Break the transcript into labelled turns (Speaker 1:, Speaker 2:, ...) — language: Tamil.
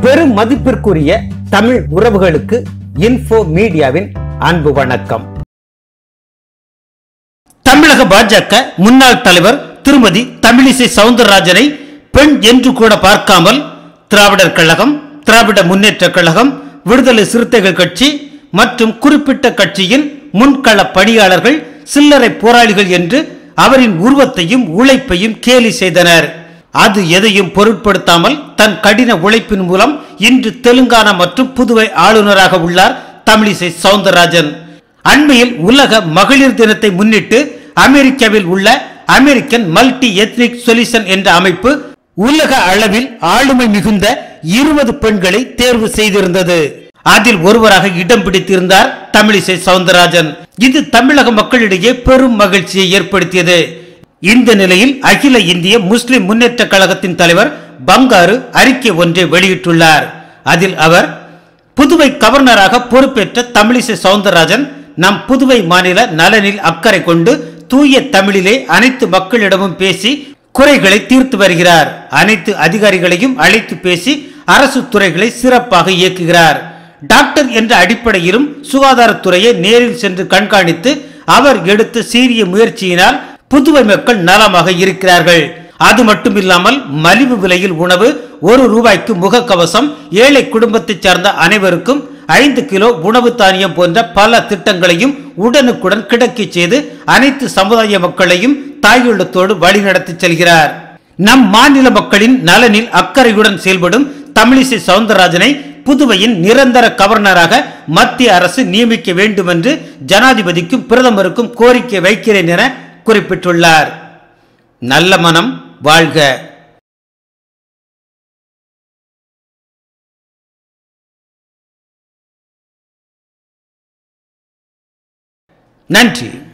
Speaker 1: பெரும் மதிப்பிற்குரிய தமிழ் உறவுகளுக்கு இன்ஃபோ மீடியாவின் அன்பு வணக்கம் தமிழக பாஜக முன்னாள் தலைவர் திருமதி தமிழிசை சவுந்தரராஜனை பெண் என்று கூட பார்க்காமல் திராவிடர் கழகம் திராவிட முன்னேற்ற கழகம் விடுதலை சிறுத்தைகள் கட்சி மற்றும் குறிப்பிட்ட கட்சியின் முன்கள பணியாளர்கள் சில்லறை போராளிகள் என்று அவரின் உருவத்தையும் உழைப்பையும் கேலி செய்தனர் அது எதையும் பொருட்படுத்தாமல் தன் கடின உழைப்பின் மூலம் இன்று தெலுங்கானா மற்றும் புதுவை ஆளுநராக உள்ளார் தமிழிசை சவுந்தரராஜன் அண்மையில் உலக மகளிர் தினத்தை முன்னிட்டு அமெரிக்காவில் உள்ள அமெரிக்கன் மல்டி எத்னிக் சொல்யூஷன் என்ற அமைப்பு உலக அளவில் ஆளுமை மிகுந்த இருபது பெண்களை தேர்வு செய்திருந்தது அதில் ஒருவராக இடம் பிடித்திருந்தார் தமிழிசை சவுந்தரராஜன் இது தமிழக மக்களிடையே பெரும் மகிழ்ச்சியை ஏற்படுத்தியது இந்த நிலையில் அகில இந்திய முஸ்லிம் முன்னேற்ற கழகத்தின் தலைவர் பங்காரு அறிக்கை ஒன்றை வெளியிட்டுள்ளார் அதில் அவர் புதுவை கவர்னராக பொறுப்பேற்ற தமிழிசை சவுந்தரராஜன் நம் புதுவை மாநில நலனில் அக்கறை கொண்டு தூய தமிழிலே அனைத்து மக்களிடமும் பேசி குறைகளை தீர்த்து வருகிறார் அனைத்து அதிகாரிகளையும் அழைத்து பேசி அரசு துறைகளை சிறப்பாக இயக்குகிறார் டாக்டர் என்ற அடிப்படையிலும் சுகாதாரத்துறையை நேரில் சென்று கண்காணித்து அவர் எடுத்த சீரிய முயற்சியினால் புதுவை மக்கள் நலமாக இருக்கிறார்கள் அது மட்டுமில்லாமல் மலிவு விலையில் உணவு ஒரு ரூபாய்க்கு முகக்கவசம் ஏழை குடும்பத்தைச் சார்ந்த அனைவருக்கும் ஐந்து கிலோ உணவு தானியம் போன்ற பல திட்டங்களையும் உடனுக்குடன் கிடைக்கச் செய்து அனைத்து சமுதாய மக்களையும் தாயுள்ளத்தோடு வழிநடத்தி செல்கிறார் நம் மாநில மக்களின் நலனில் அக்கறையுடன் செயல்படும் தமிழிசை சவுந்தரராஜனை புதுவையின் நிரந்தர கவர்னராக மத்திய அரசு நியமிக்க வேண்டும் என்று ஜனாதிபதிக்கும் பிரதமருக்கும் கோரிக்கை வைக்கிறேன் என குறிப்பிட்டுள்ளார் நல்ல மனம் வாழ்க நன்றி